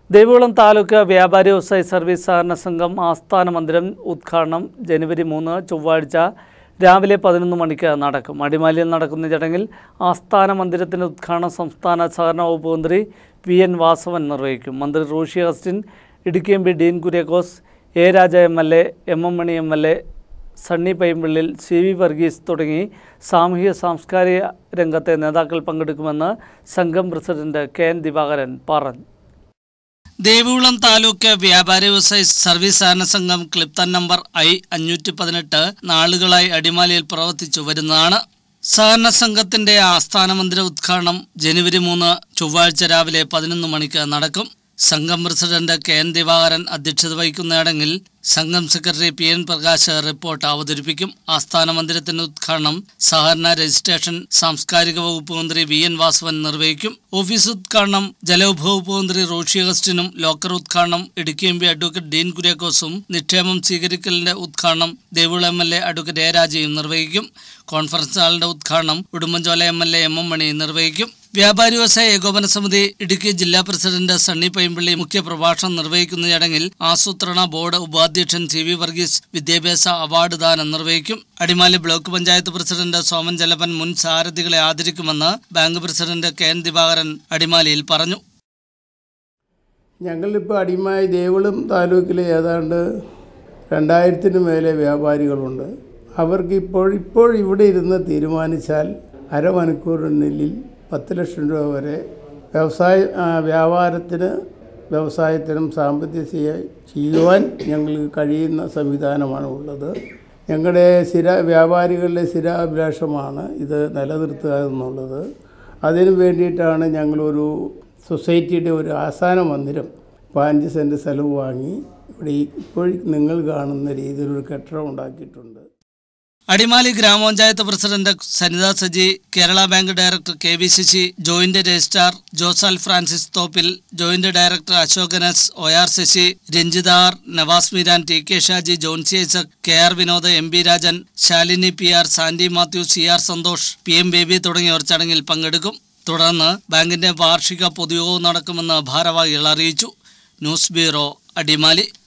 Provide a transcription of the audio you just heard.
ദേവികുളം താലൂക്ക് വ്യാപാരി വ്യവസായി സർവീസ് സഹകരണ സംഘം ആസ്ഥാന മന്ദിരം ഉദ്ഘാടനം ജനുവരി മൂന്ന് ചൊവ്വാഴ്ച രാവിലെ പതിനൊന്ന് മണിക്ക് നടക്കും അടിമാലിയിൽ നടക്കുന്ന ചടങ്ങിൽ ആസ്ഥാന മന്ദിരത്തിൻ്റെ ഉദ്ഘാടനം സംസ്ഥാന സഹകരണ വകുപ്പ് മന്ത്രി വി എൻ വാസവൻ നിർവഹിക്കും മന്ത്രി Roshi Augustine Idukki M P Dean Kuriakose A Raja M L A M M Mani M L A Sunny Paimpillil C V Varghese തുടങ്ങി സാമൂഹിക സാംസ്കാരിക രംഗത്തെ നേതാക്കൾ പങ്കെടുക്കുമെന്ന് സംഘം പ്രസിഡന്റ് കെ എൻ ദിവാകരൻ പറഞ്ഞു ദേവികുളം താലൂക്ക് വ്യാപാരി വ്യവസായി സർവീസ് സഹകരണ സംഘം ക്ലിപ്തൻ നമ്പർ ഐ അഞ്ഞൂറ്റി പതിനെട്ട് നാളുകളായി അടിമാലിയിൽ പ്രവർത്തിച്ചു വരുന്നതാണ് സഹകരണ സംഘത്തിന്റെ ആസ്ഥാന മന്ദിര ഉദ്ഘാടനം ജനുവരി മൂന്ന് ചൊവ്വാഴ്ച രാവിലെ പതിനൊന്ന് മണിക്ക് നടക്കും സംഘം പ്രസിഡന്റ് കെ എൻ ദിവാകരൻ അധ്യക്ഷത വഹിക്കുന്ന ചടങ്ങിൽ സംഘം secretary P N Prakash report അവതരിപ്പിക്കും ആസ്ഥാന മന്ദിരത്തിന്റെ ഉദ്ഘാടനം സഹകരണ രജിസ്ട്രേഷൻ സാംസ്കാരിക വകുപ്പ് മന്ത്രി വി എൻ വാസവൻ നിർവഹിക്കും ഓഫീസ് ഉദ്ഘാടനം ജലവിഭവ വകുപ്പ് മന്ത്രി റോഷി അഗസ്റ്റിനും ലോക്കർ ഉദ്ഘാടനം Idukki M P advocate Dean കുര്യാക്കോസും നിക്ഷേപം സ്വീകരിക്കലിന്റെ ഉദ്ഘാടനം Devikulam M L A advocate A രാജയും നിർവഹിക്കും കോൺഫറൻസ് ഹാളിന്റെ ഉദ്ഘാടനം Udumbanchola M L A M M Mani നിർവഹിക്കും വ്യാപാരി വ്യവസായ ഏകോപന സമിതി ഇടുക്കി ജില്ലാ പ്രസിഡന്റ് സണ്ണി പൈമ്പിള്ളി മുഖ്യ പ്രഭാഷണം നിർവഹിക്കുന്ന ചടങ്ങിൽ ആസൂത്രണ ബോർഡ് ഉപാധ്യക്ഷൻ സി വി വർഗീസ് വിദ്യാഭ്യാസ അവാർഡ് ദാനം നിർവഹിക്കും അടിമാലി ബ്ലോക്ക് പഞ്ചായത്ത് പ്രസിഡന്റ് സോമൻ ജലപൻ മുൻ സാരഥികളെ ആദരിക്കുമെന്ന് bank president K N Divakaran അടിമാലിയിൽ പറഞ്ഞു ഞങ്ങളിപ്പോൾ അടിമായി ദേവിളം താലൂക്കിൽ ഏതാണ്ട് രണ്ടായിരത്തിന് മേലെ വ്യാപാരികളുണ്ട് അവർക്ക് ഇപ്പോൾ ഇപ്പോൾ ഇവിടെ ഇരുന്ന് തീരുമാനിച്ചാൽ അരമണിക്കൂറിനുള്ളിൽ പത്ത് ലക്ഷം രൂപ വരെ വ്യവസായ ആ, വ്യാപാരത്തിന് വ്യവസായത്തിനും സാമ്പത്തിക ചെയ്യ- ചെയ്യുവാൻ ഞങ്ങൾക്ക് കഴിയുന്ന സംവിധാനമാണ് ഉള്ളത് ഞങ്ങളുടെ സ്ഥിര വ്യാപാരികളുടെ സ്ഥിരാഭിലാഷമാണ് ഇത് നിലനിർത്തുക എന്നുള്ളത് അതിനു വേണ്ടിയിട്ടാണ് ഞങ്ങളൊരു സൊസൈറ്റിയുടെ ഒരു ആസ്ഥാന മന്ദിരം പതിനഞ്ച് സെൻറ്റ് സ്ഥലം വാങ്ങി ഇവിടെ ഈ ഇപ്പോൾ നിങ്ങൾ കാണുന്ന രീതിയിലൊരു കെട്ടിടം ഉണ്ടാക്കിയിട്ടുണ്ട് Adimali grama panchayat president Sanitha Saji Kerala bank director K V Sasi joint registrar Josal Francis Thoppil joint director അശോകനസ് ഒ ആർ ശശി രഞ്ജിതാർ Navas Meeran T K Shaji Johnsy Isaac K R Vinod M B Rajan Shalini P R Sandy Mathew C R Santhosh P M Baby തുടങ്ങിയവർ ചടങ്ങിൽ പങ്കെടുക്കും തുടർന്ന് ബാങ്കിന്റെ വാർഷിക പൊതുയോഗവും നടക്കുമെന്ന് ഭാരവാഹികൾ അറിയിച്ചു ന്യൂസ് ബ്യൂറോ അടിമാലി